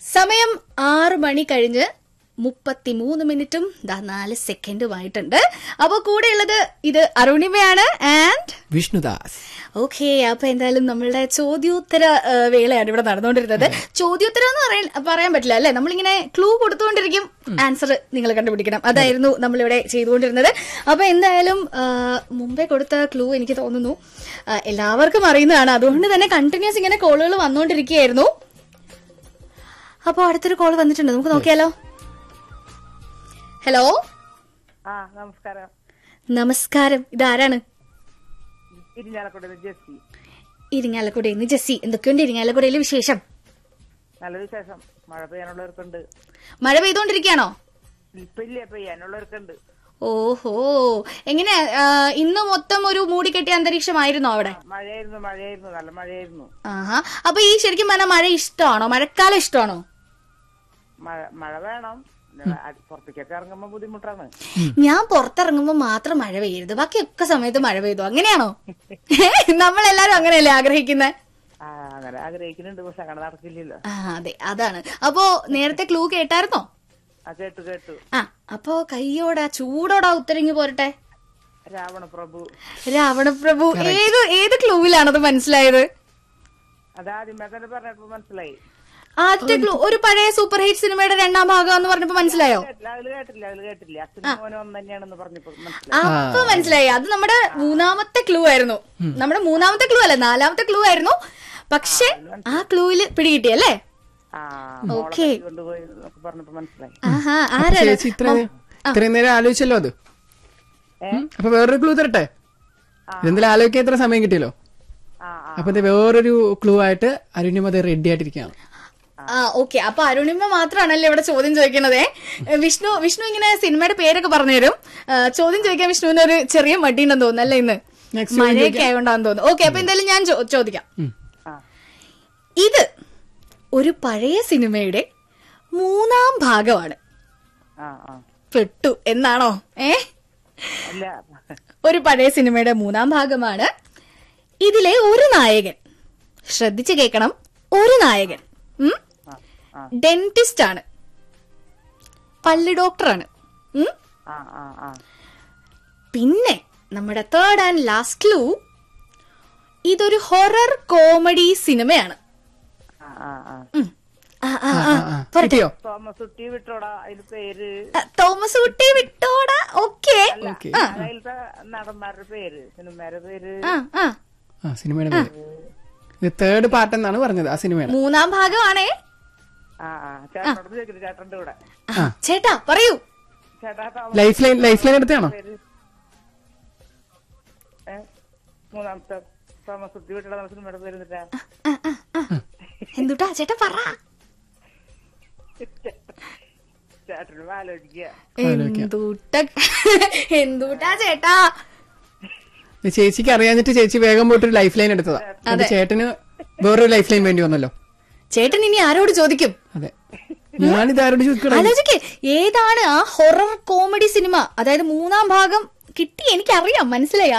സമയം ആറ് മണി കഴിഞ്ഞ് മുപ്പത്തിമൂന്ന് മിനിറ്റും ദാ നാല് സെക്കൻഡുമായിട്ടുണ്ട് അപ്പോൾ കൂടെയുള്ളത് ഇത് അരുണിമയാണ് ആൻഡ് വിഷ്ണുദാസ് ഓക്കെ അപ്പൊ എന്തായാലും നമ്മളുടെ ചോദ്യോത്തര ആ, വേളയാണ് ഇവിടെ നടന്നുകൊണ്ടിരുന്നത് ചോദ്യോത്തരം എന്ന് പറയാൻ പറയാൻ പറ്റില്ല അല്ലെ നമ്മളിങ്ങനെ ക്ലൂ കൊടുത്തുകൊണ്ടിരിക്കും ആൻസർ നിങ്ങൾ കണ്ടുപിടിക്കണം അതായിരുന്നു നമ്മളിവിടെ ചെയ്തുകൊണ്ടിരുന്നത് അപ്പൊ എന്തായാലും ആ, മുമ്പേ കൊടുത്ത ക്ലൂ എനിക്ക് തോന്നുന്നു ആ, എല്ലാവർക്കും അറിയുന്നതാണ് അതുകൊണ്ട് തന്നെ കണ്ടിന്യൂസ് ഇങ്ങനെ കോളുകൾ വന്നുകൊണ്ടിരിക്കുകയായിരുന്നു അപ്പോൾ അടുത്തൊരു കോൾ വന്നിട്ടുണ്ട് നമുക്ക് നോക്കിയാലോ ഹലോ ആ നമസ്കാരം നമസ്കാരം ഇതാരാണ് ഇരിഞ്ഞാലക്കുട ജെസ്സി ഇരിങ്ങാലക്കുടയിൽ നിന്ന് ജെസ്സി എന്തൊക്കെയുണ്ട് ഇരിങ്ങാലക്കുടയിലെ വിശേഷം നല്ല വിശേഷം മഴ പെയ്യാനുള്ളവർക്കുണ്ട് മഴ പെയ്തോണ്ടിരിക്കുകയാണോ ഇപ്പൊ ഇല്ല പെയ്യാനുള്ളവർക്കുണ്ട് ഓഹോ എങ്ങനെ ആ, ഇന്ന് മൊത്തം ഒരു മൂടിക്കെട്ടിയ അന്തരീക്ഷമായിരുന്നോ അവിടെ മഴയായിരുന്നു മഴയായിരുന്നു നല്ല മഴയായിരുന്നു ആഹാ അപ്പൊ ഈ ശരിക്കും പറഞ്ഞാൽ മഴ ഇഷ്ടമാണോ മഴക്കാലം ഇഷ്ടമാണോ മഴ മഴ വേണം അ- പുറത്തേക്കൊക്കെ ഇറങ്ങുമ്പോ ബുദ്ധിമുട്ടാണ് ഞാൻ പുറത്തിറങ്ങുമ്പോൾ മാത്രം മഴ പെയ്യരുത് ബാക്കിയൊക്കെ സമയത്ത് മഴ പെയ്തു അങ്ങനെയാണോ നമ്മളെല്ലാരും അങ്ങനെയല്ലേ ആഗ്രഹിക്കുന്നത് ആ അങ്ങനെ ആഗ്രഹിക്കുന്നുണ്ട് പക്ഷെ അങ്ങനെ നടക്കില്ലല്ലോ ആ അതെ അതാണ് അപ്പോ നേരത്തെ ക്ലൂ കേട്ടായിരുന്നോ ആ കേട്ടു കേട്ടു ആ അപ്പോ കയ്യോടാ ചൂടോടാ ഉത്തരങ്ങി പോരട്ടെ രാവണ പ്രഭു രാവണപ്രഭു ഏത് ഏത് ക്ലൂവിലാണത് മനസ്സിലായത് അത് ആദ്യമേ തന്നെ പറഞ്ഞപ്പോ മനസ്സിലായി ആദ്യത്തെ ക്ലൂ ഒരു പഴയ സൂപ്പർ ഹിറ്റ് സിനിമയുടെ രണ്ടാം ഭാഗം എന്ന് പറഞ്ഞപ്പോ മനസ്സിലായോ കേട്ടില്ല അതില് കേട്ടില്ല അതില് കേട്ടില്ല അച്ഛനും മോനും ഒന്ന് തന്നെയാണെന്ന് പറഞ്ഞപ്പോ മനസ്സിലായി അപ്പൊ മനസ്സിലായി അത് നമ്മുടെ മൂന്നാമത്തെ ക്ലൂ ആയിരുന്നു നമ്മുടെ മൂന്നാമത്തെ ക്ലൂ അല്ല നാലാമത്തെ ക്ലൂ ആയിരുന്നു പക്ഷെ ആ ക്ലൂവില് പിടികിട്ടി അല്ലേ ആ ഓക്കേ. മോളെ കൊണ്ടുപോയി എന്നൊക്കെ പറഞ്ഞപ്പോ മനസ്സിലായി ആഹാ ആരാണ് ചേച്ചി ഇത്ര ഇത്രയും നേരം ആലോചിച്ചല്ലോ അത് ഉം. അപ്പൊ വേറൊരു ക്ലൂ തരട്ടെ ഇതെന്തായാലും ആലോചിക്കാൻ ഇത്ര സമയം കിട്ടിയല്ലോ ആ ആ അപ്പൊ ഇത് വേറൊരു ക്ലൂ ആയിട്ട് അരുണിമ റെഡി ആയിട്ടിരിക്കുകയാണ് ആ ഓക്കെ അപ്പൊ അരുണിമ മാത്രമാണല്ലേ ഇവിടെ ചോദ്യം ചോദിക്കുന്നതേ വിഷ്ണു വിഷ്ണു ഇങ്ങനെ സിനിമയുടെ പേരൊക്കെ പറഞ്ഞുതരും ആ, ചോദ്യം ചോദിക്കാൻ വിഷ്ണുവിന് ഒരു ചെറിയ മടിയുണ്ടെന്ന് തോന്നുന്നു അല്ലേ ഇന്ന് Next മഴയൊക്കെ ആയതുകൊണ്ടാന്ന് തോന്നുന്നു ഓക്കെ അപ്പൊ എന്തായാലും ഞാൻ ചോ- ചോദിക്കാം ഉം. ആ ഇത് ഒരു പഴയ സിനിമയുടെ മൂന്നാം ഭാഗമാണ് ആ ആ പെട്ടു എന്നാണോ ഏ അല്ല ഒരു പഴയ സിനിമയുടെ മൂന്നാം ഭാഗമാണ് ഇതിലെ ഒരു നായകൻ ശ്രദ്ധിച്ചു കേൾക്കണം ഒരു നായകൻ ഉം? ആ ആ ഡെന്റിസ്റ്റ് ആണ് പല്ല് ഡോക്ടറാണ് ഉം? ആ ആ ആ പിന്നെ നമ്മുടെ തേർഡ് ആൻഡ് ലാസ്റ്റ് ക്ലൂ ഇതൊരു ഹൊറർ കോമഡി സിനിമയാണ് ആ ആ ആ ഉം. ആ, ആ, ആ. ആ, ആ. കിട്ടിയോ തോമസ് കുട്ടി വിട്ടോടാ അതിന്റെ പേര് ആ, തോമസ് കുട്ടി വിട്ടോടാ ഓക്കെ ഓക്കെ അതിലത്തെ നടന്മാരുടെ പേര് സിനിമയുടെ പേര് ആ ആ ആ സിനിമയുടെ പേര് ഇത് തേർഡ് പാർട്ട് എന്നാണ് പറഞ്ഞത് ആ സിനിമയുടെ മൂന്നാം ഭാഗമാണേ ആ ആ ചേട്ടനോട് ചോദിക്കുന്നു ചേട്ടന്റെ കൂടെ ആ, ചേട്ടാ പറയൂ ചേട്ടാ Thomas life line life line എടുത്താണോ പേര് ഏ മൂന്നാമത്തെ തോമസ് കുട്ടി വിട്ടോടാ സിനിമയുടെ പേര് എന്നിട്ടാ ആ, ആ, ആ. എന്തുട്ടാ ചേട്ടാ പറ ചേട്ടനോട് ആലോചിക്കുക എന്തുട്ട എന്തുട്ടാ ചേട്ടാ ഇത് ചേച്ചിക്ക് അറിയാഞ്ഞിട്ട് ചേച്ചി വേഗം പോയിട്ട് ലൈഫ് ലൈൻ എടുത്തതാ എന്നിട്ട് ചേട്ടന് വേറൊരു ലൈഫ് ലൈൻ വേണ്ടി വന്നല്ലോ ചേട്ടൻ ഇനി ആരോട് ചോദിക്കും അതെ ഞാനിത് ആരോട് ചോദിക്കണം ആലോചിക്കേ ഏതാണ് ആ ഹൊറർ കോമഡി സിനിമ അതായത് മൂന്നാം ഭാഗം കിട്ടി എനിക്കറിയാം മനസ്സിലായി